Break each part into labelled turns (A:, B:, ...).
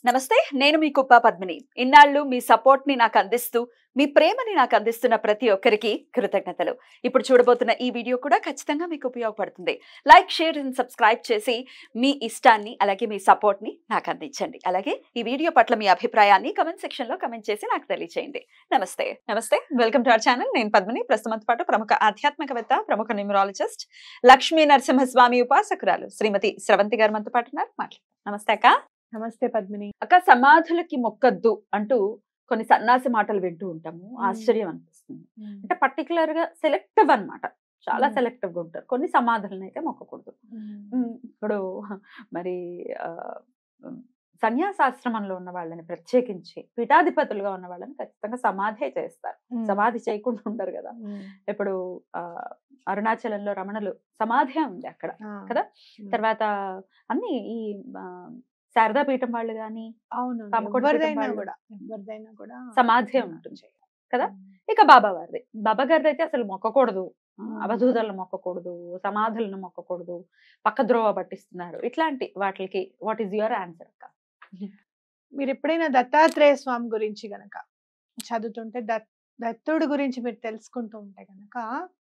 A: నమస్తే నేను మీ కుప్ప పద్మిని ఇన్నాళ్ళు మీ సపోర్ట్ ని నాకు అందిస్తూ మీ ప్రేమని నాకు అందిస్తున్న ప్రతి ఒక్కరికి కృతజ్ఞతలు ఇప్పుడు చూడబోతున్న ఈ వీడియో కూడా ఖచ్చితంగా మీకు ఉపయోగపడుతుంది లైక్ షేర్ అండ్ సబ్స్క్రైబ్ చేసి మీ ఇష్టాన్ని అలాగే మీ సపోర్ట్ ని నాకు అందించండి అలాగే ఈ వీడియో పట్ల మీ అభిప్రాయాన్ని కమెంట్ సెక్షన్ లో కమెంట్ చేసి నాకు తెలియచేయండి నమస్తే నమస్తే వెల్కమ్ టు అవర్ ఛానల్ నేను పద్మిని ప్రస్తుతంతో పాటు ప్రముఖ ఆధ్యాత్మికవేత్త ప్రముఖ న్యూమరాలజిస్ట్ లక్ష్మీ నరసింహస్వామి ఉపాసకురాలు శ్రీమతి స్రవంతి గారు మనతో పాటు ఉన్నారు మాట్లాడు నమస్తే అక్క
B: నమస్తే పద్మిని
A: అక్క సమాధులకి మొక్కద్దు అంటూ కొన్ని సన్నాసి మాటలు వింటూ ఉంటాము ఆశ్చర్యం అనిపిస్తుంది అంటే పర్టికులర్ గా సెలెక్టివ్ అన్నమాట చాలా
B: మ్మ్.
A: సెలెక్టివ్ గా ఉంటారు కొన్ని సమాధులను అయితే మొక్కకూడదు మ్మ్. ఇప్పుడు మరి ఆ, మ్, సన్యాసాశ్రమంలో ఉన్న వాళ్ళని ప్రత్యేకించి పీఠాధిపతులుగా ఉన్న వాళ్ళని ఖచ్చితంగా సమాధే చేస్తారు సమాధి చేయకుండా ఉండరు కదా ఇప్పుడు ఆ అరుణాచలంలో రమణలు సమాధే ఉంది అక్కడ కదా? తర్వాత అన్ని ఈ ఆ, శారదా పీఠం వాళ్ళు గాని
B: అవును
A: తమకోటి
B: ఎవరిదైనా
A: పీఠం
B: కూడా ఎవరిదైనా కూడా
A: సమాధే ఉంటుంది కదా? ఇక బాబా వారిది బాబా గారిది అయితే అసలు మొక్కకూడదు ఆ,
B: మ్మ్.
A: అవధూతలను మొక్కకూడదు సమాధులను మొక్కకూడదు పక్క ద్రోవ పట్టిస్తున్నారు ఇట్లాంటి వాటికి వాట్ ఈస్ యువర్ ఆన్సర్ అక్క
B: మీరు ఎప్పుడైనా దత్తాత్రేయ స్వామి గురించి గనక చదువుతుంటే దత్ దత్తుడి గురించి మీరు తెలుసుకుంటూ ఉంటే గనక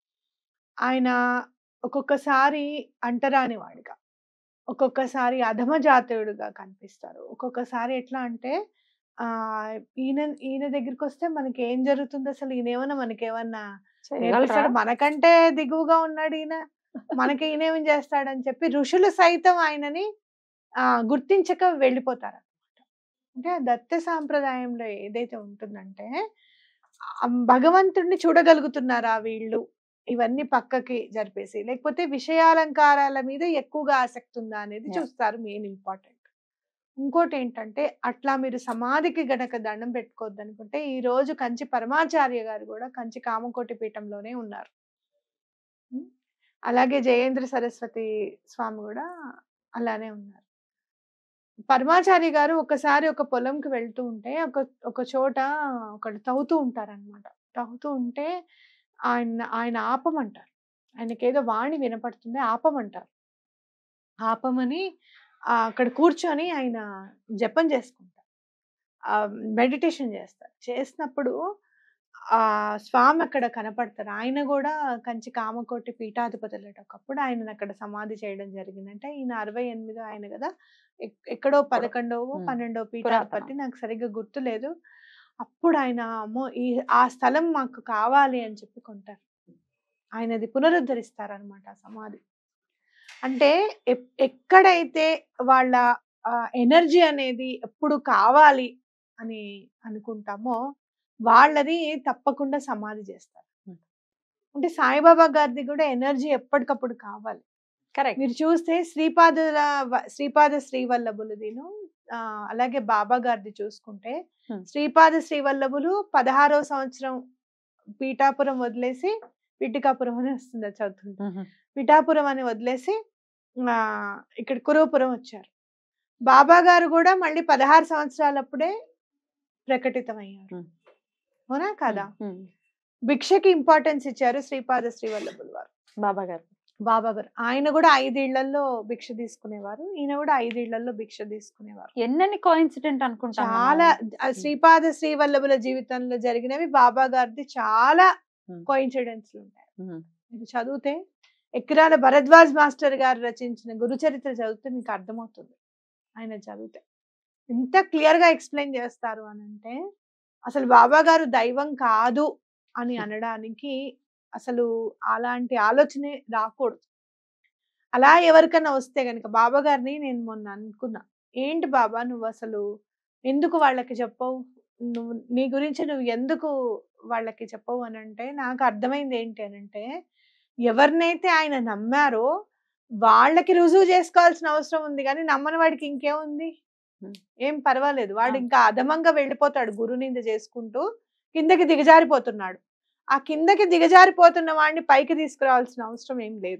B: ఆయన ఒక్కొక్కసారి అంటరాని వాడిగా ఒక్కొక్కసారి అధమ జాతీయుడుగా కనిపిస్తారు ఒక్కొక్కసారి ఎట్లా అంటే ఆ ఈయన ఈయన దగ్గరికి వస్తే మనకి ఏం జరుగుతుంది అసలు ఈయన ఏమన్నా మనకేమన్నా నేర్పిస్తాడు మనకంటే దిగువగా ఉన్నాడు ఈయన మనకి ఈయనేం చేస్తాడని చెప్పి ఋషులు సైతం ఆయనని ఆ గుర్తించక వెళ్ళిపోతారు అంటే ఆ దత్త సాంప్రదాయంలో ఏదైతే ఉంటుందంటే ఆ భగవంతుడిని చూడగలుగుతున్నారా వీళ్ళు ఇవన్నీ పక్కకి జరిపేసి లేకపోతే విషయాలంకారాల మీద ఎక్కువగా ఆసక్తి ఉందా అనేది
A: Yeah.
B: చూస్తారు మెయిన్ ఇంపార్టెంట్ ఇంకోటి ఏంటంటే అట్లా మీరు సమాధికి గనక దండం పెట్టుకోవద్దు అనుకుంటే ఈ రోజు కంచి పరమాచార్య గారు కూడా కంచి కామకోటి పీఠంలోనే ఉన్నారు ఉం? అలాగే జయేంద్ర సరస్వతి స్వామి కూడా అలానే ఉన్నారు పరమాచారి గారు ఒకసారి ఒక పొలంకి వెళ్తూ ఉంటే ఒక ఒక చోట ఒకడు తవ్వుతూ ఉంటారన్నమాట తవ్వుతూ ఉంటే ఆయన ఆయన ఆపమంటారు ఆయనకి ఏదో వాణి వినపడుతుంది ఆపమంటారు ఆపమని ఆ, అక్కడ కూర్చొని ఆయన జపం చేసుకుంటారు మెడిటేషన్ చేస్తారు చేసినప్పుడు ఆ స్వామి అక్కడ కనపడతారు ఆయన కూడా కంచి కామకోటి పీఠాధిపతులు ఒకప్పుడు ఆయన అక్కడ సమాధి చేయడం జరిగింది అంటే ఈయన అరవై ఎనిమిదో ఆయన కదా ఎక్- ఎక్కడో పదకొండవ
A: ఉమ్.
B: పన్నెండో పీఠాధిపతి నాకు సరిగ్గా గుర్తులేదు అప్పుడు ఆయన అమ్మో ఈ ఆ స్థలం మాకు కావాలి అని చెప్పి కొంటారు ఆయనది పునరుద్ధరిస్తారనమాట ఆ సమాధి అంటే ఎప్- ఎక్కడైతే వాళ్ళ ఎనర్జీ అనేది ఎప్పుడు కావాలి అని అనుకుంటామో వాళ్ళది తప్పకుండా సమాధి చేస్తారు
A: Hmm.
B: అంటే సాయిబాబా గారిది కూడా ఎనర్జీ ఎప్పటికప్పుడు కావాలి
A: కరెక్ట్
B: మీరు చూస్తే శ్రీపాదుల వ- శ్రీపాద శ్రీవల్లభులదిను ఆ, అలాగే బాబా గారిది చూసుకుంటే
A: Hmm.
B: శ్రీపాద శ్రీవల్లభులు పదహారవ సంవత్సరం పీఠాపురం వదిలేసి పిటికాపురం అని వస్తుంది అది చదువుతుంటే పిఠాపురం అని వదిలేసి ఆ, ఇక్కడ కురువపురం వచ్చారు బాబా గారు కూడా మళ్ళీ పదహారు సంవత్సరాలప్పుడే ప్రకటితమయ్యారు
A: Hmm.
B: అవునా కదా భిక్షకి ఇంపార్టెన్స్ ఇచ్చారు శ్రీపాద శ్రీవల్లభులు వారు
A: బాబా గారు
B: బాబా గారు ఆయన కూడా ఐదేళ్లలో భిక్ష తీసుకునేవారు ఈయన కూడా ఐదేళ్లలో భిక్ష తీసుకునేవారు
A: ఎన్నెన్ని కోఇన్సిడెంట్ అనుకుంటాం
B: చాలా ఆ శ్రీపాద శ్రీవల్లభుల జీవితంలో జరిగినవి బాబా గారిది చాలా
A: Hmm.
B: కోయిన్సిడెన్స్లు ఉంటాయి మీరు చదివితే ఎక్కిరాల భరద్వాజ్ మాస్టర్ గారు రచించిన గురుచరిత్ర చదివితే మీకు అర్థమవుతుంది ఆయన చదివితే ఎంత క్లియర్ గా ఎక్స్ప్లెయిన్ చేస్తారు అని అంటే అసలు బాబా గారు దైవం కాదు అని అనడానికి అసలు అలాంటి ఆలోచనే రాకూడదు అలా ఎవరికైనా వస్తే గనుక బాబా గారిని నేను మొన్న అనుకున్నా ఏంటి బాబా నువ్వు అసలు ఎందుకు వాళ్ళకి చెప్పవు నువ్వు నీ గురించి నువ్వు ఎందుకు వాళ్ళకి చెప్పవు అని అంటే నాకు అర్థమైంది ఏంటి అని అంటే ఎవరినైతే ఆయన నమ్మారో వాళ్ళకి రుజువు చేసుకోవాల్సిన అవసరం ఉంది కానీ నమ్మని వాడికి ఇంకేముంది
A: Hmm.
B: ఏం పర్వాలేదు వాడు
A: Ah.
B: ఇంకా అధమంగా వెళ్ళిపోతాడు గురునింద చేసుకుంటూ కిందకి దిగజారిపోతున్నాడు ఆ కిందకి దిగజారిపోతున్న వాడిని పైకి తీసుకురావాల్సిన అవసరం ఏం లేదు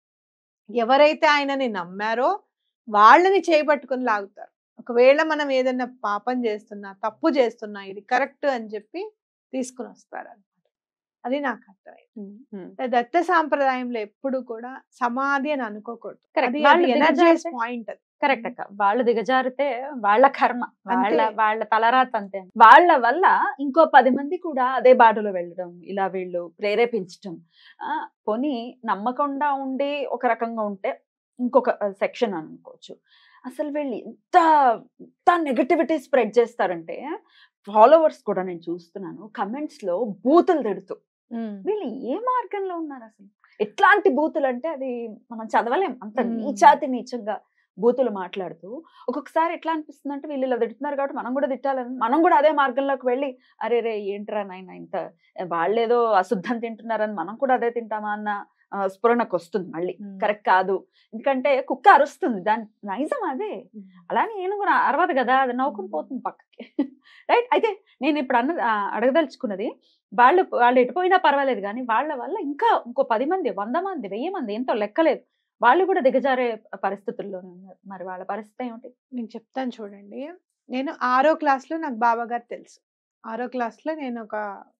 B: ఎవరైతే ఆయనని నమ్మారో వాళ్ళని చేయబట్టుకుని లాగుతారు ఒకవేళ మనం ఏదైనా పాపం చేస్తున్నా తప్పు చేస్తున్నా ఇది కరెక్ట్ అని చెప్పి తీసుకుని వస్తారు అనమాట అది నాకు అర్థమైంది దత్త సాంప్రదాయంలో ఎప్పుడు కూడా సమాధి అని అనుకోకూడదు
A: Correct.
B: అది
A: వాళ్ళు
B: ఎనర్జైజ్
A: దిగజారితే-
B: పాయింట్ అది
C: కరెక్ట్ అక్క వాళ్ళు దిగజారితే వాళ్ళ కర్మ వాళ్ళ
B: అంతే.
C: వాళ్ళ తలరాత అంతే
A: వాళ్ళ వల్ల ఇంకో పది మంది కూడా అదే బాటలో వెళ్ళడం ఇలా వీళ్ళు ప్రేరేపించడం ఆ, పోనీ నమ్మకుండా ఉండి ఒక రకంగా ఉంటే ఇంకొక సెక్షన్ అనుకోవచ్చు అసలు వీళ్ళు ఎంత ఎంత నెగటివిటీ స్ప్రెడ్ చేస్తారంటే ఫాలోవర్స్ కూడా నేను చూస్తున్నాను కమెంట్స్ లో బూతులు తిడుతూ
B: ఉమ్.
A: వీళ్ళు ఏ మార్గంలో ఉన్నారు అసలు ఎట్లాంటి బూతులు అంటే అది మనం చదవలేం అంత
B: మ్మ్.
A: నీచాతి నీచంగా బూతులు మాట్లాడుతూ ఒక్కొక్కసారి ఎట్లా అనిపిస్తుంది అంటే వీళ్ళు ఇలా తిడుతున్నారు కాబట్టి మనం కూడా తిట్టాలని మనం కూడా అదే మార్గంలోకి వెళ్ళి అరే రే ఏంట్రా నాయన ఇంత వాళ్ళేదో అశుద్ధం తింటున్నారని మనం కూడా అదే తింటామా అన్న ఆ, స్ఫురణకు వస్తుంది మళ్ళీ
B: మ్మ్.
A: కరెక్ట్ కాదు ఎందుకంటే కుక్క అరుస్తుంది దాని నైజం అదే
B: ఉమ్.
A: అలానే నేను కూడా అరవదు కదా అది నవ్వుకుని పోతుంది పక్కకి రైట్ అయితే నేను ఇప్పుడు అన్న ఆ, అడగదలుచుకున్నది వాళ్ళు వాళ్ళు ఎటుపోయినా పర్వాలేదు కానీ వాళ్ళ వల్ల ఇంకా ఇంకో పది మంది వంద మంది వెయ్యి మంది ఎంతో లెక్కలేదు వాళ్ళు కూడా దిగజారే పరిస్థితుల్లోనే ఉన్నారు మరి వాళ్ళ పరిస్థితి ఏమిటి
B: నేను చెప్తాను చూడండి నేను ఆరో క్లాస్లో నాకు బాబా గారు తెలుసు ఆరో క్లాస్లో నేను ఒక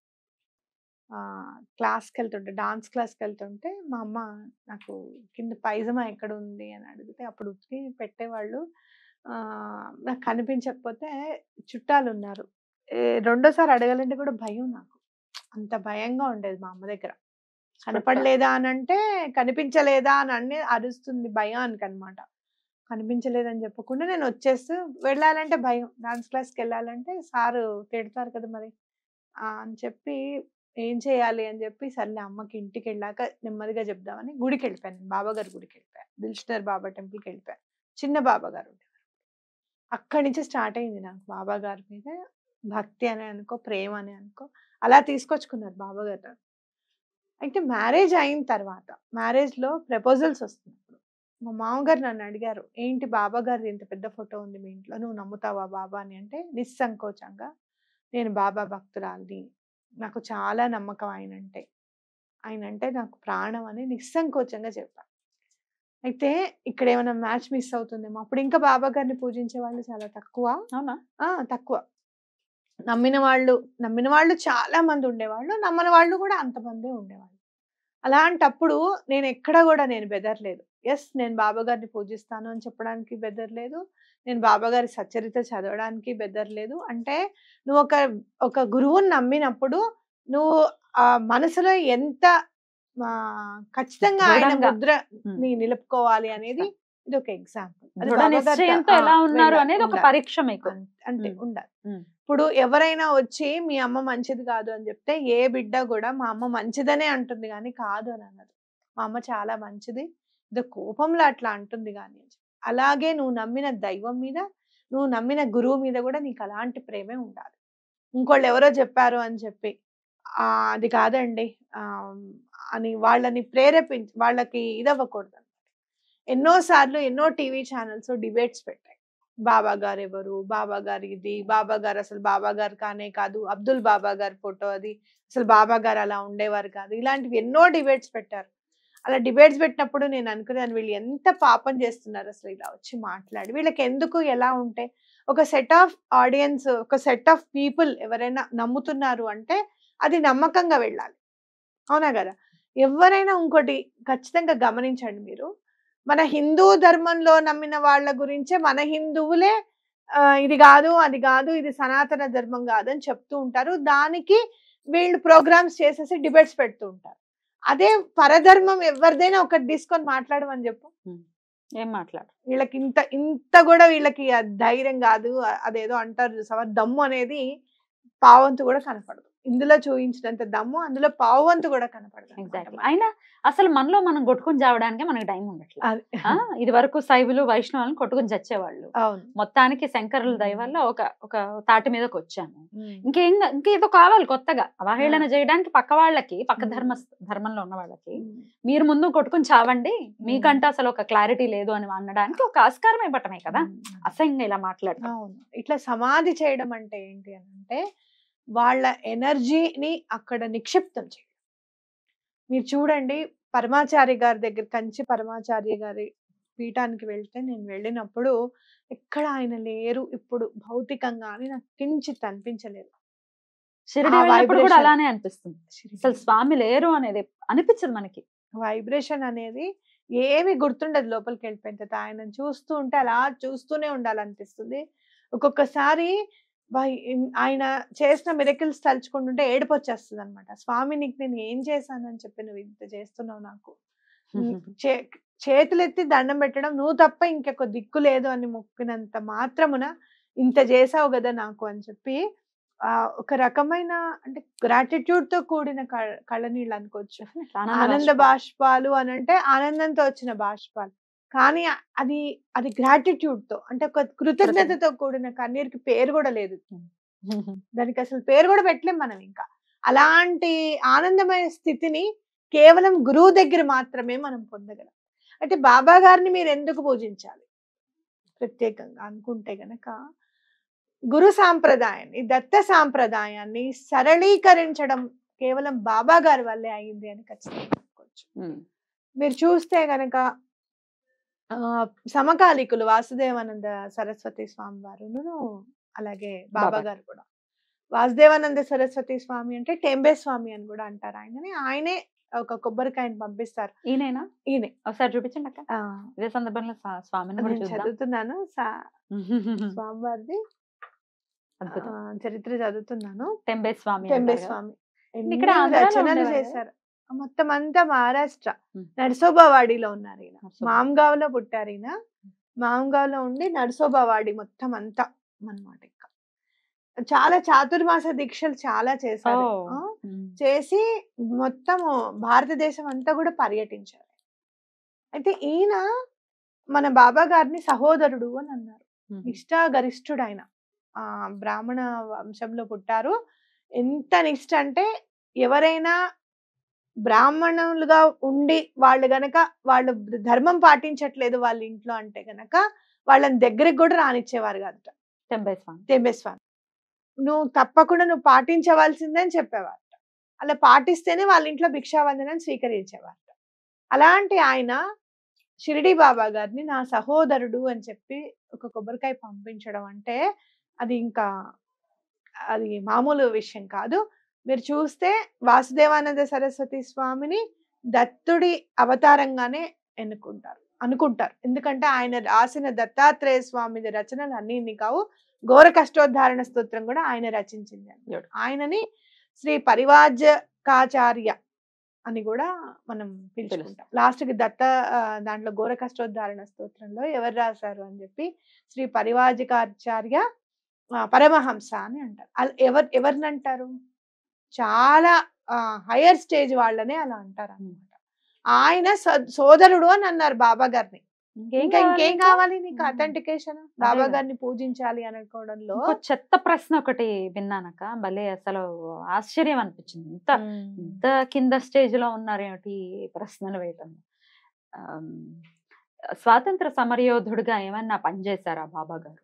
B: ఆ, క్లాస్కి వెళ్తుంటే డాన్స్ క్లాస్కి వెళ్తుంటే మా అమ్మ నాకు కింద పైజమా ఎక్కడ ఉంది అని అడిగితే అప్పుడు ఉతికి పెట్టేవాళ్ళు ఆ, నాకు కనిపించకపోతే చుట్టాలు ఉన్నారు ఏ, రెండోసారి అడగాలంటే కూడా భయం నాకు అంత భయంగా ఉండేది మా అమ్మ దగ్గర కనపడలేదా అని అంటే కనిపించలేదా అని అన్ని అరుస్తుంది భయానికి అనమాట కనిపించలేదని చెప్పకుండా నేను వచ్చేస్తూ వెళ్ళాలంటే భయం డాన్స్ క్లాస్కి వెళ్ళాలంటే సారు తిడతారు కదా మరి ఆ, అని చెప్పి ఏం చేయాలి అని చెప్పి సర్లే అమ్మకి ఇంటికి వెళ్ళాక నెమ్మదిగా చెప్దామని గుడికి వెళ్ళిపోయాను నేను బాబా గారి గుడికి వెళ్ళిపోయాను దిల్షనర్ బాబా టెంపుల్కి వెళ్ళిపోయాను చిన్న బాబా గారు ఉండేవారు అక్కడి నుంచి స్టార్ట్ అయింది నాకు బాబా గారి మీద భక్తి అని అనుకో ప్రేమ అని అనుకో అలా తీసుకొచ్చుకున్నారు బాబా గారు నన్ను. అయితే మ్యారేజ్ అయిన తర్వాత మ్యారేజ్లో ప్రపోజల్స్ వస్తున్నప్పుడు మా మామగారు నన్ను అడిగారు ఏంటి బాబా గారిది ఇంత పెద్ద ఫోటో ఉంది మీ ఇంట్లో నువ్వు నమ్ముతావా బాబా అని అంటే నిస్సంకోచంగా నేను బాబా భక్తురాలిని నాకు చాలా నమ్మకం ఆయన అంటే ఆయన అంటే నాకు ప్రాణం అని నిస్సంకోచంగా చెప్పాను అయితే ఇక్కడ ఏమైనా మ్యాచ్ మిస్ అవుతుందేమో అప్పుడు ఇంకా బాబా గారిని పూజించే వాళ్ళు చాలా తక్కువ
A: అవునా
B: ఆ, తక్కువ నమ్మిన వాళ్ళు నమ్మిన వాళ్ళు చాలా మంది ఉండేవాళ్ళు నమ్మని వాళ్ళు కూడా అంతమందే ఉండేవాళ్ళు అలాంటప్పుడు నేను ఎక్కడ కూడా నేను బెదరలేదు ఎస్ నేను బాబా గారిని పూజిస్తాను అని చెప్పడానికి బెదరలేదు నేను బాబా గారి సచ్చరిత చదవడానికి బెదరలేదు అంటే నువ్వు ఒక ఒక గురువుని నమ్మినప్పుడు నువ్వు ఆ మనసులో ఎంత ఆ, ఖచ్చితంగా ఆయన
A: దృఢంగా.
B: ముద్ర
A: ఉమ్.
B: ని నిలుపుకోవాలి అనేది ఇది ఒక ఎగ్జాంపుల్
C: దృఢ నిశ్చయంతో ఎలా ఉన్నారు అనేది ఒక పరీక్ష మీకు
B: అం- అంటే
A: ఉమ్.
B: ఉండాలి
A: ఉమ్.
B: ఇప్పుడు ఎవరైనా వచ్చి మీ అమ్మ మంచిది కాదు అని చెప్తే ఏ బిడ్డ కూడా మా అమ్మ మంచిదనే అంటుంది కానీ కాదు అని అన్నది మా అమ్మ చాలా మంచిది ఇది కోపంలో అట్లా అంటుంది కానీ అని చెప్పి. అలాగే నువ్వు నమ్మిన దైవం మీద నువ్వు నమ్మిన గురువు మీద కూడా నీకు అలాంటి ప్రేమే ఉండాలి ఇంకోళ్ళు ఎవరో చెప్పారు అని చెప్పి "ఆ, అది కాదండి ఆ, అని వాళ్ళని ప్రేరేపించి వాళ్ళకి ఇదవ్వకూడదు ఎన్నోసార్లు ఎన్నో టీవీ ఛానల్స్ డిబేట్స్ పెట్టాయి బాబా గారు ఎవరు బాబా గారు ఇది బాబా గారు అసలు బాబా గారు కానే కాదు అబ్దుల్ బాబా గారి ఫోటో అది అసలు బాబా గారు అలా ఉండేవారు కాదు ఇలాంటివి ఎన్నో డిబేట్స్ పెట్టారు అలా డిబేట్స్ పెట్టినప్పుడు నేను అనుకున్నాను వీళ్ళు ఎంత పాపం చేస్తున్నారు అసలు ఇలా వచ్చి మాట్లాడి వీళ్ళకి ఎందుకు ఎలా ఉంటే ఒక సెట్ ఆఫ్ ఆడియన్స్ ఒక సెట్ ఆఫ్ పీపుల్ ఎవరైనా నమ్ముతున్నారు అంటే అది నమ్మకంగా వెళ్ళాలి అవునా కదా ఎవరైనా ఇంకోటి ఖచ్చితంగా గమనించండి మీరు మన హిందూ ధర్మంలో నమ్మిన వాళ్ళ గురించే మన హిందువులే ఆ, ఇది కాదు అది కాదు ఇది సనాతన ధర్మం కాదు అని చెప్తూ ఉంటారు దానికి వీళ్ళు ప్రోగ్రామ్స్ చేసేసి డిబేట్స్ పెడుతూ ఉంటారు అదే పరధర్మం ఎవరిదైనా ఒకటి తీసుకొని మాట్లాడమని చెప్పు
C: ఏం మాట్లాడు
B: వీళ్ళకి ఇంత ఇంత కూడా వీళ్ళకి ఆ ధైర్యం కాదు అ- అదేదో అంటారు చూసావా దమ్ము అనేది పావంతు కూడా కనపడదు ఇందులో చూపించినంత దమ్ము అందులో పావంతు కూడా కనపడదు అన్నమాట
C: ఎగ్జాక్ట్లీ
B: మనకి.
C: అయినా అసలు మనలో మనం కొట్టుకుని చావడానికి మనకి టైం ఉండట్లేదు
B: అది.
C: ఆ, ఇది వరకు శైవులు వైష్ణవులను కొట్టుకుని చచ్చేవాళ్ళు
B: అవును
C: మొత్తానికి శంకరుల దయ వల్ల ఒక ఒక తాటి మీదకి వచ్చాము
B: ఉమ్.
C: ఇంకేం ఇంకేదో కావాలి కొత్తగా అవహేళన చేయడానికి పక్క వాళ్ళకి పక్క
B: మ్మ్.
C: ధర్మ ధర్మంలో ఉన్న వాళ్ళకి
B: ఉమ్.
C: మీరు ముందు కొట్టుకుని చావండి మీకంటే అసలు ఒక క్లారిటీ లేదు అని అనడానికి ఒక ఆస్కారం ఇవ్వటమే కదా
B: ఉమ్.
C: అసహ్యంగా ఇలా మాట్లాడతాం
B: అవును ఇట్లా సమాధి చేయడం అంటే ఏంటి అని అంటే వాళ్ళ ఎనర్జీని అక్కడ నిక్షిప్తం చేయడం మీరు చూడండి పరమాచారి గారి దగ్గర కంచి పరమాచార్య గారి పీఠానికి వెళ్తే నేను వెళ్ళినప్పుడు ఎక్కడ ఆయన లేరు ఇప్పుడు భౌతికంగా అని నాకు కించిత్ అనిపించలేదు
C: షిరిడి
B: ఆ
C: వెళ్ళినప్పుడు కూడా
B: vibration.
C: అలానే అనిపిస్తుంది అసలు స్వామి లేరు అనేది అనిపించదు మనకి
B: వైబ్రేషన్ అనేది ఏమి గుర్తుండదు లోపలికి వెళ్ళిపోయిన తర్వాత ఆయనను చూస్తూ ఉంటే అలా చూస్తూనే ఉండాలనిపిస్తుంది ఒక్కొక్కసారి వై- ఇన్- ఆయన చేసిన మిరకిల్స్ తలుచుకుంటుంటే ఏడుపు వచ్చేస్తుంది అనమాట స్వామి నీకు నేను ఏం చేశానని చెప్పి నువ్వు ఇంత చేస్తున్నావు నాకు చే చేతులెత్తి దండం పెట్టడం నువ్వు తప్ప ఇంకొక దిక్కు లేదు అని మొక్కినంత మాత్రమున ఇంత చేసావు కదా నాకు అని చెప్పి ఆ ఒక రకమైన అంటే gratitude తో కూడిన కళ- కళ్ళనీళ్ళు అనుకోవచ్చు ఆనంద బాష్పాలు అని అంటే ఆనందంతో వచ్చిన బాష్పాలు కానీ అది అది gratitude తో అంటే ఒక కృతజ్ఞతతో కూడిన కన్నీరుకి పేరు కూడా లేదు దానికి అసలు పేరు కూడా పెట్టలేం మనం ఇంకా అలాంటి ఆనందమైన స్థితిని కేవలం గురువు దగ్గర మాత్రమే మనం పొందగలం అయితే బాబా గారిని మీరు ఎందుకు పూజించాలి ప్రత్యేకంగా అనుకుంటే గనక గురు సాంప్రదాయాన్ని దత్త సాంప్రదాయాన్ని సరళీకరించడం కేవలం బాబా గారి వల్లే అయింది అని ఖచ్చితంగా చెప్పుకోవచ్చు మీరు చూస్తే గనక ఆ, సమకాలీకులు వాసుదేవానంద సరస్వతి స్వామి వారును అలాగే బాబా
C: బాబా.
B: గారు కూడా వాసుదేవానంద సరస్వతి స్వామి అంటే టెంబే స్వామి అని కూడా అంటారు ఆయనని ఆయనే ఒక కొబ్బరికాయని పంపిస్తారు
C: ఈయనేనా
B: ఈయనే
C: ఒకసారి చూపించండి అక్క
B: ఆ,
C: ఇదే సందర్భంలో స్వా- స్వామిని కూడా
B: నేను
C: చూద్దాం
B: చదువుతున్నాను సా- స్వామివారిది ఆ,
C: అద్భుతం
B: చరిత్ర చదువుతున్నాను
C: టెంబే స్వామి
B: టెంబే
C: అంటారు కదా.
B: స్వామి
C: ఇక్కడ
B: ఎన్ని
C: ఆంధ్రాలో
B: రచనలు
C: ఉండేవారు కదా?
B: చేశారు మొత్తం అంతా మహారాష్ట్ర
C: ఉమ్.
B: నరసోబావాడిలో ఉన్నారు ఈయన
C: నరసోబా.
B: మాంగావ్లో పుట్టారు ఈయన మాంగావ్లో ఉండి నరసోబావాడి మొత్తం అంతా అన్నమాట ఇంకా చాలా చాతుర్మాస దీక్షలు చాలా చేశారు
C: ఓ.
B: ఆ,
C: ఉమ్.
B: చేసి మొత్తం భారతదేశం అంతా కూడా పర్యటించారు అయితే ఈయన మన బాబా గారిని సహోదరుడు అని అన్నారు
C: ఉమ్.
B: నిష్ఠా గరిష్ఠుడు ఆయన ఆ బ్రాహ్మణ వంశంలో పుట్టారు ఎంత నిష్ఠ అంటే ఎవరైనా బ్రాహ్మణులుగా ఉండి వాళ్ళు గనక వాళ్ళు ధర్మం పాటించట్లేదు వాళ్ళ ఇంట్లో అంటే గనక వాళ్ళని దగ్గరికి కూడా రానిచ్చేవారు కాదట
C: టెంబే స్వామి
B: తెంబేస్వామి నువ్వు తప్పకుండా నువ్వు పాటించవలసిందే అని చెప్పేవారట అలా పాటిస్తేనే వాళ్ళ ఇంట్లో భిక్షావందనం స్వీకరించేవారట అలాంటి ఆయన షిరిడి బాబా గారిని నా సహోదరుడు అని చెప్పి ఒక కొబ్బరికాయ పంపించడం అంటే అది ఇంకా అది మామూలు విషయం కాదు మీరు చూస్తే వాసుదేవానంద సరస్వతి స్వామిని దత్తుడి అవతారంగానే ఎన్నుకుంటారు అనుకుంటారు ఎందుకంటే ఆయన రాసిన దత్తాత్రేయ స్వామి రచనలు అన్ని ఇన్ని కావు ఘోర కష్టోద్ధారణ స్తోత్రం కూడా ఆయన రచించింది అన్నమాట.
C: Good.
B: ఆయనని శ్రీ పరివాజకాచార్య అని కూడా మనం పిలుచుకుంటాం లాస్ట్ కి దత్త ఆ, దాంట్లో ఘోర కష్టోద్ధారణ స్తోత్రంలో ఎవరు రాశారు అని చెప్పి శ్రీ పరివాజకాచార్య ఆ, పరమహంస అని అంటారు అల్- ఎవరు ఎవరిని అంటారు చాలా హయ్యర్ స్టేజ్ వాళ్ళనే అలా అంటారు అన్నమాట ఆయన స- సోదరుడు అని అన్నారు బాబా గారిని
C: ఇంకేం
B: ఇంకా
C: కావాలి
B: ఇంకేం
C: ఇంకా?
B: కావాలి నీకు
C: ఉమ్.
B: అథెంటికేషన్ బాబా
C: కదా.
B: గారిని పూజించాలి అనుకోవడంలో
C: ఇంకో చెత్త ప్రశ్న ఒకటి విన్నానక భలే అసలు ఆశ్చర్యం అనిపించింది ఇంత
B: ఉమ్.
C: ఇంత కింద స్టేజ్ లో ఉన్నారేమిటి ఈ ప్రశ్నలు వేయటం ఆమ్, స్వాతంత్ర సమరయోధుడిగా ఏమన్నా పనిచేశారా బాబా గారు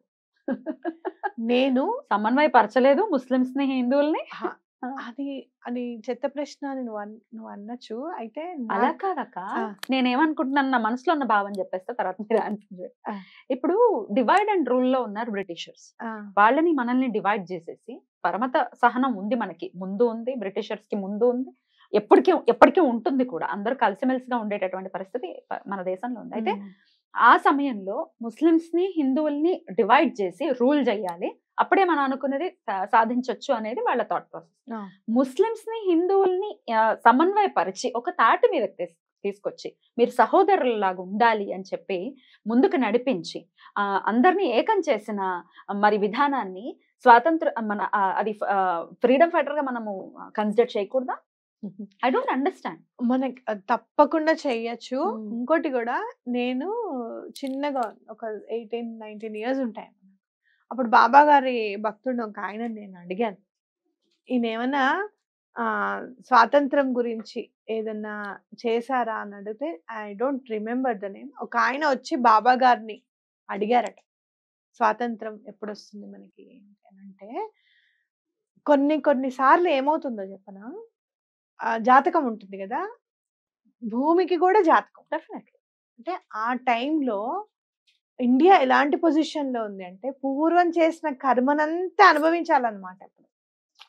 B: నేను
C: సమన్వయపరచలేదు ముస్లిమ్స్ ని హిందువుల్ని
B: హ, అది అది చెత్త ప్రశ్న అని నువ్వు అన్- నువ్వు అనొచ్చు అయితే
C: అలా
B: నాకు-
C: కాదక్క
B: ఆ.
C: నేనేమనుకుంటున్నాను నా మనసులో ఉన్న భావం చెప్పేస్తే తర్వాత మీరు ఆన్సర్ చేయండి.
B: ఆ.
C: ఇప్పుడు డివైడ్ అండ్ రూల్ లో ఉన్నారు బ్రిటిషర్స్
B: ఆ,
C: వాళ్ళని మనల్ని డివైడ్ చేసేసి పరమత సహనం ఉంది మనకి ముందు ఉంది బ్రిటిషర్స్ కి ముందు ఉంది ఎప్పటికీ ఎప్పటికీ ఉంటుంది కూడా అందరూ కలిసిమెలిసిగా ఉండేటటువంటి పరిస్థితి ప- మన దేశంలో ఉంది అయితే
B: ఉమ్.
C: ఆ సమయంలో ముస్లిమ్స్ ని హిందువుల్ని డివైడ్ చేసి రూల్ చేయాలి అప్పుడే మనం అనుకున్నది సా- సాధించొచ్చు అనేది వాళ్ళ థాట్ ప్రాసెస్
B: ఆ.
C: ముస్లిమ్స్ ని హిందువుల్ని ఆ, సమన్వయపరిచి ఒక తాటి మీద తీస్- తీసుకొచ్చి మీరు సహోదరులలాగా ఉండాలి అని చెప్పి ముందుకు నడిపించి ఆ, అందరినీ ఏకం చేసిన ఆ, మరి విధానాన్ని స్వాతంత్ర మన ఆ, అది ఫ్రీడమ్ ఫైటర్ గా మనము కన్సిడర్ చేయకూడదా ఐ డోంట్ అండర్స్టాండ్
B: మనకి అది తప్పకుండా చెయ్యొచ్చు
C: ఉమ్.
B: ఇంకోటి కూడా నేను చిన్నగా ఒక ఎయిటీన్ నైన్టీన్ ఇయర్స్ ఉంటాయి అప్పుడు బాబా గారి భక్తుడు ఒక ఆయన నేను అడిగాను ఈయన ఏమన్నా ఆ, స్వాతంత్రం గురించి ఏదన్నా చేశారా అని అడిగితే I don't remember the name ఒక ఆయన వచ్చి బాబా గారిని అడిగారట స్వాతంత్రం ఎప్పుడు వస్తుంది మనకి ఏంటి అని అంటే కొన్ని కొన్ని సార్లు ఏమవుతుందో చెప్పనా ఆ, జాతకం ఉంటుంది కదా భూమికి కూడా జాతకం
C: డెఫినెట్లీ
B: అంటే ఆ టైంలో ఇండియా ఎలాంటి పొజిషన్ లో ఉంది అంటే పూర్వం చేసిన కర్మనంతా అనుభవించాలన్నమాట ఇప్పుడు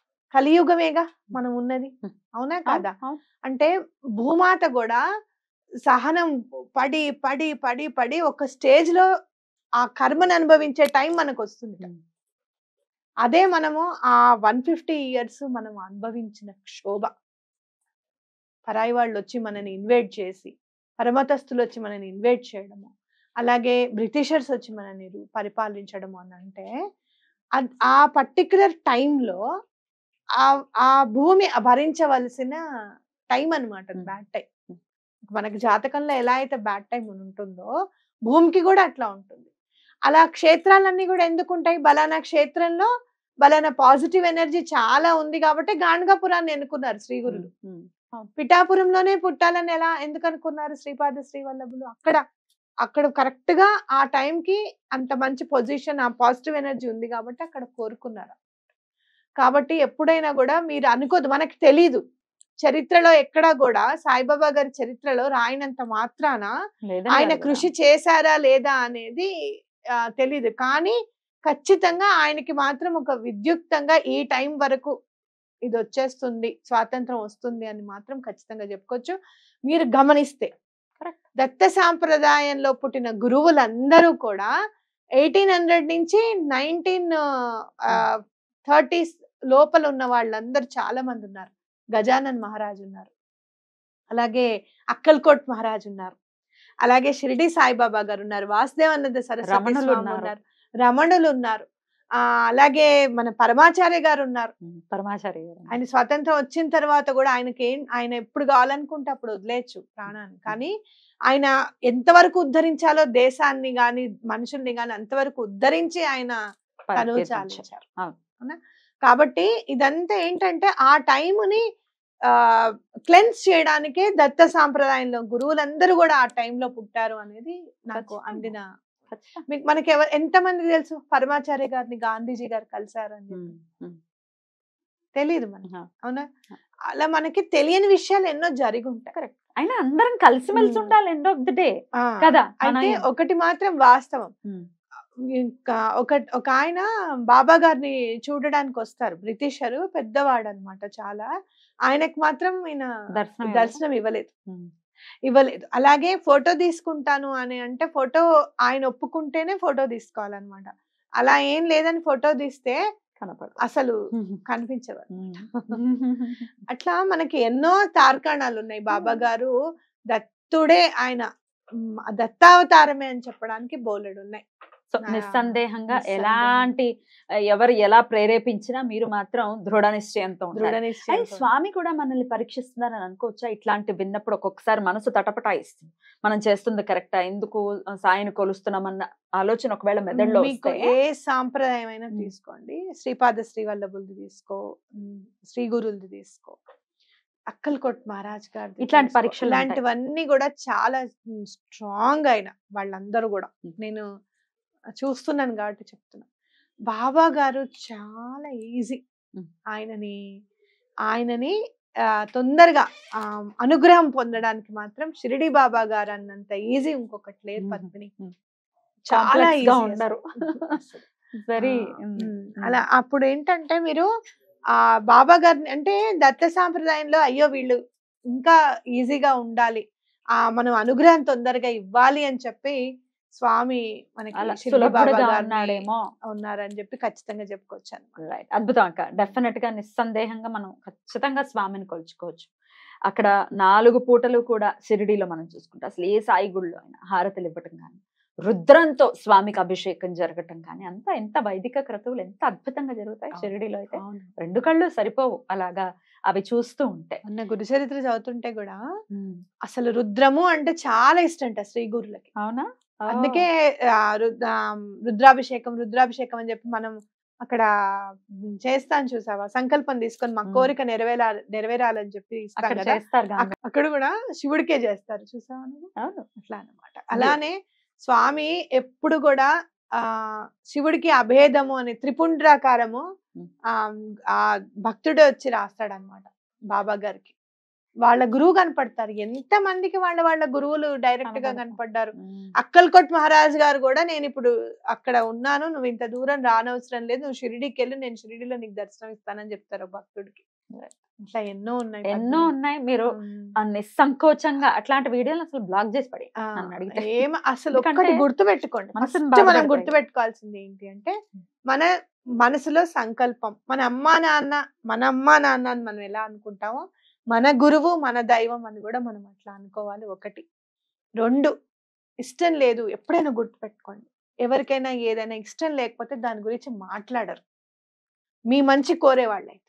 B: కలియుగమేగా మనం ఉన్నది
C: Hmm.
B: అవునా కాదా
C: అవును.
B: అంటే భూమాత కూడా సహనం పడి పడి పడి పడి ఒక స్టేజ్ లో ఆ కర్మను అనుభవించే టైం మనకు వస్తుంది
C: ఉమ్.
B: అదే మనము ఆ వన్ ఫిఫ్టీ ఇయర్స్ మనం అనుభవించిన క్షోభ పరాయి వాళ్ళు వచ్చి మనని ఇన్వైట్ చేసి పరమతస్తులు వచ్చి మనని ఇన్వైట్ చేయడము అలాగే బ్రిటిషర్స్ వచ్చి మనని రు- పరిపాలించడము అని అంటే అద్- ఆ పర్టికులర్ టైంలో ఆ ఆ భూమి భరించవలసిన టైం అనమాట
C: Hmm.
B: బ్యాడ్ టైం మనకి జాతకంలో ఎలా అయితే బ్యాడ్ టైం ఉంటుందో భూమికి కూడా అట్లా ఉంటుంది అలా క్షేత్రాలన్నీ కూడా ఎందుకు ఉంటాయి బలానా క్షేత్రంలో బలానా పాజిటివ్ ఎనర్జీ చాలా ఉంది కాబట్టి గాణగాపురాన్ని ఎన్నుకున్నారు శ్రీ గురులు
C: ఉమ్.
B: పిఠాపురంలోనే పుట్టాలని ఎలా ఎందుకు అనుకున్నారు శ్రీపాద శ్రీవల్లభులు అక్కడ అక్కడ కరెక్ట్ గా ఆ time కి అంత మంచి పొజిషన్ ఆ పాజిటివ్ ఎనర్జీ ఉంది కాబట్టి అక్కడ కోరుకున్నారు కాబట్టి ఎప్పుడైనా కూడా మీరు అనుకోదు మనకి తెలీదు చరిత్రలో ఎక్కడా కూడా సాయిబాబా గారి చరిత్రలో రాయినంత మాత్రాన
C: లేదని
B: ఆయన
C: కాదు కదా.
B: కృషి చేశారా లేదా అనేది ఆ, తెలీదు కానీ ఖచ్చితంగా ఆయనకి మాత్రం ఒక విద్యుక్తంగా ఈ టైం వరకు ఇది వచ్చేస్తుంది స్వాతంత్రం వస్తుంది అని మాత్రం ఖచ్చితంగా చెప్పుకోవచ్చు మీరు గమనిస్తే
C: Correct.
B: దత్త సాంప్రదాయంలో పుట్టిన గురువులందరూ కూడా ఎయిటీన్ హండ్రెడ్ నుంచి నైన్టీన్ థర్టీస్ లోపల ఉన్న వాళ్ళందరూ చాలా మంది ఉన్నారు గజానన్ మహారాజ్ ఉన్నారు అలాగే అక్కల్కోట్ మహారాజ్ ఉన్నారు అలాగే షిరిడి సాయిబాబా గారు ఉన్నారు వాసుదేవానంద సరస్వతి
C: రమణులు
B: స్వామి
C: ఉన్నారు.
B: ఉన్నారు రమణులు ఉన్నారు ఆ అలాగే మన పరమాచార్య గారు ఉన్నారు
C: ఉమ్. పరమాచారి గారు.
B: ఆయన స్వాతంత్రం వచ్చిన తర్వాత కూడా ఆయనకి ఏం ఆయన ఎప్పుడు కావాలనుకుంటే అప్పుడు వదిలేయచ్చు ప్రాణాన్ని కానీ ఆయన ఎంతవరకు ఉద్ధరించాలో దేశాన్ని గాని మనుషుల్ని గాని అంతవరకు ఉద్ధరించి ఆయన తనువు
C: పరిత్యజించారు.
B: చాలించారు
C: అవును.
B: అవునా? కాబట్టి ఇదంతా ఏంటంటే ఆ టైంని ఆ క్లెన్స్ చేయడానికే దత్త సాంప్రదాయంలో గురువులందరూ కూడా ఆ టైంలో పుట్టారు అనేది నాకు
C: ఖచ్చితంగా.
B: అందిన
C: ఖచ్చితంగా.
B: మీకు మనకి ఎవరు ఎంతమంది తెలుసు పరమాచార్య గారిని గాంధీజీ గారు కలిశారు అని చెప్పి
C: ఉమ్. ఉమ్.
B: తెలియదు మనకి
C: ఆ.
B: అవునా అలా మనకి తెలియని విషయాలు ఎన్నో జరిగి ఉంటాయి
C: అయినా అందరం కలిసిమెలిసి
B: ఉమ్.
C: ఉండాలి ఎండ్ ఆఫ్ ది డే
B: ఆ,
C: కదా మన
B: అయితే ఒకటి మాత్రం వాస్తవం
C: ఉమ్.
B: ఇంకా ఒక ఒక ఆయన బాబా గారిని చూడడానికి వస్తారు బ్రిటిషరు పెద్దవాడు అన్నమాట చాలా ఆయనకు మాత్రం ఈయన
C: దర్శనం ఇవ్వలేదా?
B: దర్శనం ఇవ్వలేదు
C: ఉమ్.
B: ఇవ్వలేదు అలాగే ఫోటో తీసుకుంటాను అని అంటే ఫోటో ఆయన ఒప్పుకుంటేనే ఫోటో తీసుకోవాలన్నమాట అలా ఏం లేదని ఫోటో తీస్తే
C: కనపడదు
B: అసలు
C: ఉమ్.
B: కనిపించదు
C: ఉమ్.
B: అట్లా మనకి ఎన్నో తార్కాణాలు ఉన్నాయి బాబా గారు దత్తుడే ఆయన మ్, దత్తావతారమే అని చెప్పడానికి బోలెడు ఉన్నాయి
C: సో
B: ఆ,
C: నిస్సందేహంగా
B: నిస్సందేహంగా.
C: ఎలాంటి ఆ, ఎవరు ఎలా ప్రేరేపించినా మీరు మాత్రం దృఢ నిశ్చయంతో
B: దృఢ
C: ఉంటారు అండ్
B: నిశ్చయంతో
C: స్వామి కూడా మనల్ని పరీక్షిస్తున్నారని అనుకోవచ్చా ఇట్లాంటి విన్నప్పుడు ఒక్కొక్కసారి మనసు తటపటాయిస్తుంది మనం చేస్తుంది కరెక్టా ఎందుకు ఆ, సాయిని కొలుస్తున్నామన్న ఆలోచన ఒకవేళ మెదడులో
B: మీకు
C: వస్తే
B: ఏ సాంప్రదాయం అయినా
C: మ్.
B: తీసుకోండి శ్రీపాద శ్రీవల్లభులది తీసుకో మ్, శ్రీ గురువులది తీసుకో అక్కల్కోట్ మహారాజ్ గారి
C: ఇట్లాంటి పరీక్షలు ఉంటాయి.
B: ఇలాంటివన్నీ కూడా చాలా స్ట్రాంగ్ అయిన వాళ్ళందరూ కూడా
C: మ్.
B: నేను చూస్తున్నాను కాబట్టి చెప్తున్నా బాబా గారు చాలా ఈజీ
C: మ్.
B: ఆయనని ఆయనని ఆ, తొందరగా ఆ, అనుగ్రహం పొందడానికి మాత్రం షిరిడి బాబా గారు అన్నంత ఈజీ ఇంకొకటి లేదు
C: మ్.
B: పద్మిని
C: మ్.
B: చాలా
C: Complex గా
B: easy
C: ఉండరు
B: అసలు. అసలు.
C: వెరీ
B: ఆ, ఉమ్, అలా అప్పుడు ఏంటంటే మీరు ఆ బాబా గారిని అంటే దత్త సాంప్రదాయంలో అయ్యో వీళ్ళు ఇంకా ఈజీగా ఉండాలి ఆ మనం అనుగ్రహం తొందరగా ఇవ్వాలి అని చెప్పి స్వామి మనకి
C: అలా
B: షిరిడి బాబా
C: సులభుడుగా
B: గారిని
C: ఉన్నాడేమో
B: ఉన్నారని చెప్పి ఖచ్చితంగా చెప్పుకోవచ్చు అనమాట
C: రైట్ అద్భుతం అక్క డెఫినెట్ గా నిస్సందేహంగా మనం ఖచ్చితంగా స్వామిని కొలుచుకోవచ్చు అక్కడ నాలుగు పూటలు కూడా షిరిడీలో మనం చూసుకుంటాం అసలు ఏ సాయి గుళ్ళో అయినా హారతులు ఇవ్వటం కానీ రుద్రంతో స్వామికి అభిషేకం జరగటం కానీ అంతా ఎంత వైదిక క్రతువులు ఎంత అద్భుతంగా జరుగుతాయి
B: అవును.
C: షిరిడీలో అయితే రెండు కళ్ళు సరిపోవు అలాగా అవి చూస్తూ ఉంటే
B: మొన్న గురు చరిత్ర చదువుతుంటే కూడా అసలు రుద్రము అంటే చాలా ఇష్టంట శ్రీ గురులకి
C: అవునా ఓ.
B: అందుకే ఆ, రుద్ర ఆ, రుద్రాభిషేకం రుద్రాభిషేకం అని చెప్పి మనం అక్కడ ఉమ్, చేస్తాను చూసావా సంకల్పం తీసుకొని మా
C: ఉమ్.
B: కోరిక నెరవేరా నెరవేరాలని చెప్పి ఇస్తాం
C: అక్కడ
B: కదా
C: చేస్తారు గంగ.
B: అక్క- అక్కడ కూడా శివుడికే చేస్తారు చూసావా నువ్వు
C: అవును
B: అట్లా అన్నమాట అలానే స్వామి ఎప్పుడు కూడా ఆ శివుడికి అభేదము అని త్రిపుండ్రాకారము
C: ఉమ్.
B: ఆ ఆ భక్తుడే వచ్చి రాస్తాడనమాట బాబా గారికి వాళ్ళ గురువు కనపడతారు ఎంత మందికి వాళ్ళ వాళ్ళ గురువులు డైరెక్ట్ గా
C: కనపడతారు.
B: కనపడ్డారు
C: ఉమ్.
B: అక్కల్కోట్ మహారాజ్ గారు కూడా నేను ఇప్పుడు అక్కడ ఉన్నాను నువ్వు ఇంత దూరం రానవసరం లేదు నువ్వు షిరిడీకి వెళ్ళి నేను షిరిడీలో నీకు దర్శనం ఇస్తానని చెప్తారు ఒక భక్తుడికి ఇట్లా ఎన్నో ఉన్నాయి
C: ఎన్నో
B: పద్మిని.
C: ఉన్నాయి మీరు
B: ఉమ్.
C: ఆ నిస్సంకోచంగా అట్లాంటి వీడియోలు అసలు బ్లాక్ చేసి పడి
B: ఆ,
C: నన్ను అడిగితే.
B: ఏం అసలు
C: ఎందుకంటే
B: ఒక్కటి గుర్తు పెట్టుకోండి
C: మనసుని
B: ఫస్ట్ మనం
C: బాధపెడతాయి.
B: గుర్తు పెట్టుకోవాల్సింది ఏంటి అంటే మన మనసులో సంకల్పం మన అమ్మా నాన్న మన అమ్మా నాన్న అని మనం ఎలా అనుకుంటామో మన గురువు మన దైవం అని కూడా మనం అట్లా అనుకోవాలి ఒకటి రెండు ఇష్టం లేదు ఎప్పుడైనా గుర్తు పెట్టుకోండి ఎవరికైనా ఏదైనా ఇష్టం లేకపోతే దాని గురించి మాట్లాడరు మీ మంచి కోరే వాళ్ళైతే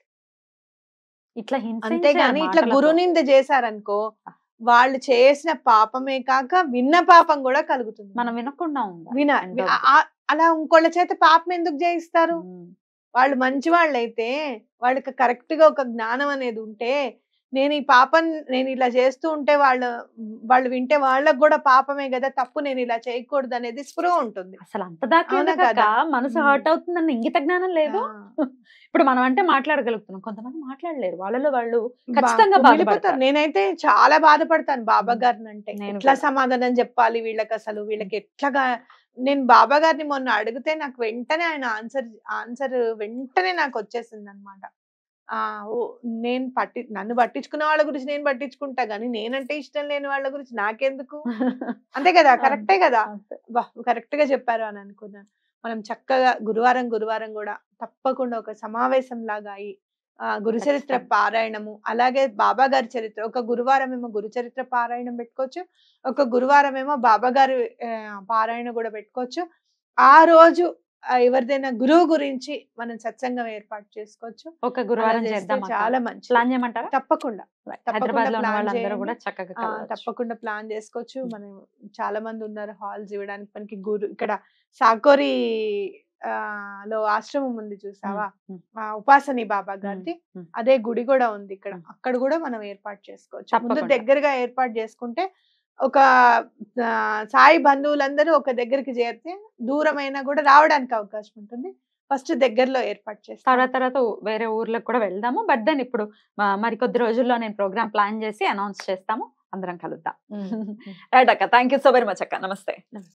C: ఇట్లా హింసించే
B: అంతేగాని ఇట్లా
C: మాటలతో.
B: గురునింద చేశారనుకో వాళ్ళు చేసిన పాపమే కాక విన్న పాపం కూడా కలుగుతుంది
C: మనం వినకుండా ఉండాలి.
B: విన
C: ఎంతో
B: ఆ- ఆ- అలా ఇంకోళ్ళ చేత పాపం ఎందుకు చేయిస్తారు
C: ఉమ్.
B: వాళ్ళు మంచి వాళ్ళైతే వాళ్ళకి కరెక్ట్ గా ఒక జ్ఞానం అనేది ఉంటే నేను ఈ పాపం నేను ఇలా చేస్తూ ఉంటే వాళ్ళు వాళ్ళు వింటే వాళ్ళకు కూడా పాపమే కదా తప్పు నేను ఇలా చేయకూడదు అనేది స్పృహ ఉంటుంది
C: అసలు అంత దాకా
B: అవునా
C: ఎందుకక్క?
B: కదా?
C: మనసు
B: ఉమ్.
C: హర్ట్ అవుతుందన్న ఇంగిత జ్ఞానం లేదు
B: ఆ.
C: ఇప్పుడు మనం అంటే మాట్లాడగలుగుతున్నాం కొంతమంది మాట్లాడలేరు వాళ్ళలో వాళ్ళు
B: బా-
C: ఖచ్చితంగా
B: కుమిలిపోతారు.
C: బాధపడతారు.
B: నేనైతే చాలా బాధపడతాను బాబా
C: ఉమ్.
B: గారిని అంటే
C: నేను
B: ఎట్లా
C: కూడా.
B: సమాధానం చెప్పాలి వీళ్ళకి అసలు వీళ్ళకి ఎట్లాగా నేను బాబా గారిని మొన్న అడిగితే నాకు వెంటనే ఆయన ఆన్సర్ ఆన్సర్ వెంటనే నాకు వచ్చేసింది అనమాట ఆ ఓ నేను పట్టి నన్ను పట్టించుకున్న వాళ్ళ గురించి నేను పట్టించుకుంటా గానీ నేనంటే ఇష్టం లేని వాళ్ళ గురించి నాకెందుకు అంతే కదా కరెక్టే కదా
C: అంతే.
B: బా కరెక్ట్ గా చెప్పారు అని అనుకున్నాను మనం చక్కగా గురువారం గురువారం కూడా తప్పకుండా ఒక సమావేశం లాగా అయి ఆ, గురు చరిత్ర
C: ఖచ్చితంగా.
B: పారాయణము అలాగే బాబా గారి చరిత్ర ఒక గురువారం ఏమో గురు చరిత్ర పారాయణం పెట్టుకోవచ్చు ఒక గురువారం ఏమో బాబా గారి ఆ, పారాయణ కూడా పెట్టుకోవచ్చు ఆ రోజు ఆ, ఎవరిదైనా గురువు గురించి మనం సత్సంగం ఏర్పాటు చేసుకోవచ్చు
C: ఒక
B: అలా
C: గురువారం
B: చేస్తే
C: చేద్దాం
B: చాలా మంచి
C: ప్లాన్ చేయమంటారా
B: తప్పకుండా
C: హైదరాబాద్ లో ఉన్న
B: plan
C: వాళ్ళందరూ
B: చేయండి.
C: కూడా చక్కగా
B: ఆ,
C: కలవచ్చు.
B: తప్పకుండా ప్లాన్ చేసుకోవచ్చు
C: ఉమ్.
B: మనం చాలా మంది ఉన్నారు హాల్స్ ఇవ్వడానికి మనకి గురు ఇక్కడ సాకోరి ఆ, లో ఆశ్రమం ఉంది చూసావా
C: ఉమ్.
B: ఆ, ఉపాసని బాబా గారిది
C: ఉమ్.
B: అదే గుడి కూడా ఉంది ఇక్కడ
C: ఉమ్.
B: అక్కడ కూడా మనం ఏర్పాటు చేసుకోవచ్చు ముందు
C: తప్పకుండా.
B: దగ్గరగా ఏర్పాటు చేసుకుంటే ఒక ఆ, సాయి బంధువులందరూ ఒక దగ్గరికి చేరితే దూరమైనా కూడా రావడానికి అవకాశం ఉంటుంది ఫస్ట్ దగ్గరలో ఏర్పాటు చేస్తాం
C: తర్వాత తర్వాత ఊ- వేరే ఊర్లకు కూడా వెళ్దాము బట్ దెన్ ఇప్పుడు మ- మరికొద్ది రోజుల్లో నేను ప్రోగ్రామ్ ప్లాన్ చేసి అనౌన్స్ చేస్తాము అందరం కలుద్దాం రైట్ అక్క thank you so very much అక్క నమస్తే